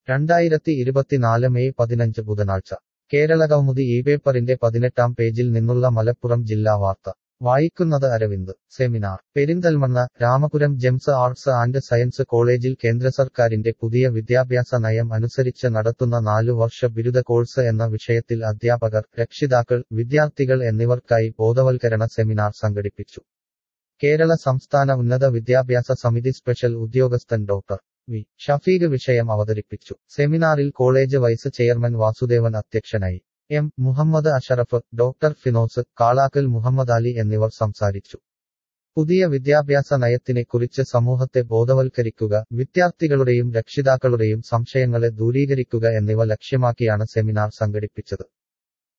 രണ്ടായിരത്തി ഇരുപത്തിനാല് മെയ് പതിനഞ്ച് ബുധനാഴ്ച കേരള കൗമുദി ഈ പേപ്പറിന്റെ പതിനെട്ടാം പേജിൽ നിന്നുള്ള മലപ്പുറം ജില്ലാ വാർത്ത വായിക്കുന്നത് Aravind seminar Perinthalmanna Ramapuram Gems arts and science കോളേജിൽ കേന്ദ്ര സർക്കാരിന്റെ പുതിയ വിദ്യാഭ്യാസ നയം അനുസരിച്ച് നടത്തുന്ന നാലു വർഷ ബിരുദ കോഴ്സ് എന്ന വിഷയത്തിൽ അധ്യാപകർ രക്ഷിതാക്കൾ വിദ്യാർത്ഥികൾ എന്നിവർക്കായി ബോധവൽക്കരണ സെമിനാർ സംഘടിപ്പിച്ചു കേരള സംസ്ഥാന ഉന്നത വിദ്യാഭ്യാസ സമിതി സ്പെഷ്യൽ ഉദ്യോഗസ്ഥൻ ഡോക്ടർ വി ഷഫീഖ് വിഷയം അവതരിപ്പിച്ചു സെമിനാറിൽ കോളേജ് വൈസ് ചെയർമാൻ വാസുദേവൻ അധ്യക്ഷനായി എം മുഹമ്മദ് അഷറഫ് ഡോക്ടർ ഫിനോസ് കാളാക്കൽ മുഹമ്മദ് അലി എന്നിവർ സംസാരിച്ചു പുതിയ വിദ്യാഭ്യാസ നയത്തിനെക്കുറിച്ച് സമൂഹത്തെ ബോധവൽക്കരിക്കുക വിദ്യാർത്ഥികളുടെയും രക്ഷിതാക്കളുടെയും സംശയങ്ങളെ ദൂരീകരിക്കുക എന്നിവ ലക്ഷ്യമാക്കിയാണ് സെമിനാർ സംഘടിപ്പിച്ചത്